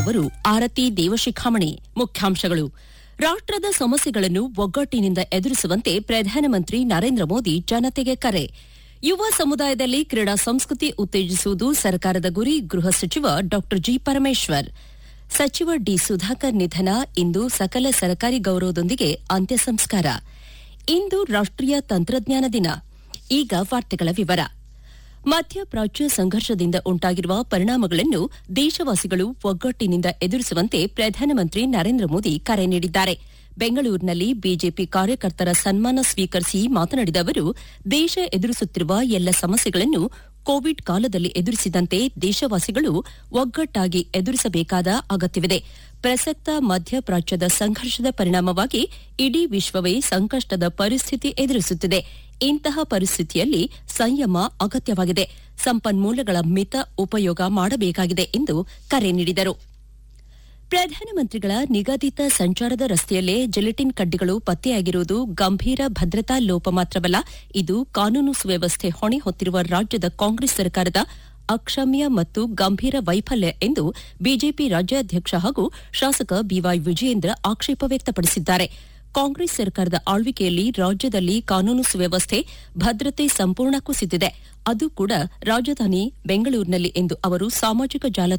ಓದುತ್ತಿರುವವರು ಆರತಿ ದೇವಶಿಖಾಮಣಿ ಮುಖ್ಯಾಂಶಗಳು ರಾಷ್ಟ್ರದ ಸಮಸ್ಯೆಗಳನ್ನು ಒಗ್ಗಟ್ಟಿನಿಂದ ಎದುರಿಸುವಂತೆ ಪ್ರಧಾನಮಂತ್ರಿ ನರೇಂದ್ರ ಮೋದಿ ಜನತೆಗೆ ಕರೆ ಯುವ ಸಮುದಾಯದಲ್ಲಿ ಕ್ರೀಡಾ ಸಂಸ್ಕೃತಿ ಉತ್ತೇಜಿಸುವುದು ಸರ್ಕಾರದ ಗುರಿ ಗೃಹ ಸಚಿವ ಡಾ ಜಿ ಪರಮೇಶ್ವರ್ ಸಚಿವ ಡಿ ಸುಧಾಕರ್ ನಿಧನ ಇಂದು ಸಕಲ ಸರ್ಕಾರಿ ಗೌರವದೊಂದಿಗೆ ಅಂತ್ಯ ಸಂಸ್ಕಾರ ಇಂದು ರಾಷ್ಟೀಯ ತಂತ್ರಜ್ಞಾನ ದಿನ ಈಗ ವಾರ್ತೆಗಳ ವಿವರ ಮಧ್ಯಪ್ರಾಚ್ಯ ಸಂಘರ್ಷದಿಂದ ಉಂಟಾಗಿರುವ ಪರಿಣಾಮಗಳನ್ನು ದೇಶವಾಸಿಗಳು ಒಗ್ಗಟ್ಟಿನಿಂದ ಎದುರಿಸುವಂತೆ ಪ್ರಧಾನಮಂತ್ರಿ ನರೇಂದ್ರ ಮೋದಿ ಕರೆ ನೀಡಿದ್ದಾರೆ ಬೆಂಗಳೂರಿನಲ್ಲಿ ಬಿಜೆಪಿ ಕಾರ್ಯಕರ್ತರ ಸನ್ಮಾನ ಸ್ವೀಕರಿಸಿ ಮಾತನಾಡಿದ ಅವರು ದೇಶ ಎದುರಿಸುತ್ತಿರುವ ಎಲ್ಲ ಸಮಸ್ಯೆಗಳನ್ನು ಕೋವಿಡ್ ಕಾಲದಲ್ಲಿ ಎದುರಿಸಿದಂತೆ ದೇಶವಾಸಿಗಳು ಒಗ್ಗಟ್ಟಾಗಿ ಎದುರಿಸಬೇಕಾದ ಅಗತ್ಯವಿದೆ ಪ್ರಸಕ್ತ ಮಧ್ಯಪ್ರಾಚ್ಯದ ಸಂಘರ್ಷದ ಪರಿಣಾಮವಾಗಿ ಇಡೀ ವಿಶ್ವವೇ ಸಂಕಷ್ಟದ ಪರಿಸ್ಥಿತಿ ಎದುರಿಸುತ್ತಿದೆ ಇಂತಹ ಪರಿಸ್ಥಿತಿಯಲ್ಲಿ ಸಂಯಮ ಅಗತ್ಯವಾಗಿದೆ ಸಂಪನ್ಮೂಲಗಳ ಮಿತ ಉಪಯೋಗ ಮಾಡಬೇಕಾಗಿದೆ ಎಂದು ಕರೆ ನೀಡಿದರು ಪ್ರಧಾನಮಂತ್ರಿಗಳ ನಿಗದಿತ ಸಂಚಾರದ ರಸ್ತೆಯಲ್ಲೇ ಜಿಲೆಟಿನ್ ಕಡ್ಡಿಗಳು ಪತ್ತೆಯಾಗಿರುವುದು ಗಂಭೀರ ಭದ್ರತಾ ಲೋಪ ಮಾತ್ರವಲ್ಲ ಇದು ಕಾನೂನು ಸುವ್ಯವಸ್ಥೆ ಹೊಣೆ ಹೊತ್ತಿರುವ ರಾಜ್ಯದ ಕಾಂಗ್ರೆಸ್ ಸರ್ಕಾರದ ಅಕ್ಷಮ್ಯ ಮತ್ತು ಗಂಭೀರ ವೈಫಲ್ಯ ಎಂದು ಬಿಜೆಪಿ ರಾಜ್ಯಾಧ್ಯಕ್ಷ ಹಾಗೂ ಶಾಸಕ ಬಿವೈ ವಿಜಯೇಂದ್ರ ಆಕ್ಷೇಪ ವ್ಯಕ್ತಪಡಿಸಿದ್ದಾರೆ ಕಾಂಗ್ರೆಸ್ ಸರ್ಕಾರದ ಆಳ್ವಿಕೆಯಲ್ಲಿ ರಾಜ್ಯದಲ್ಲಿ ಕಾನೂನು ಸುವ್ಯವಸ್ಥೆ ಭದ್ರತೆ ಸಂಪೂರ್ಣ ಕುಸಿದಿದೆ ಅದು ಕೂಡ ರಾಜಧಾನಿ ಬೆಂಗಳೂರಿನಲ್ಲಿ ಎಂದು ಅವರು ಸಾಮಾಜಿಕ ಜಾಲ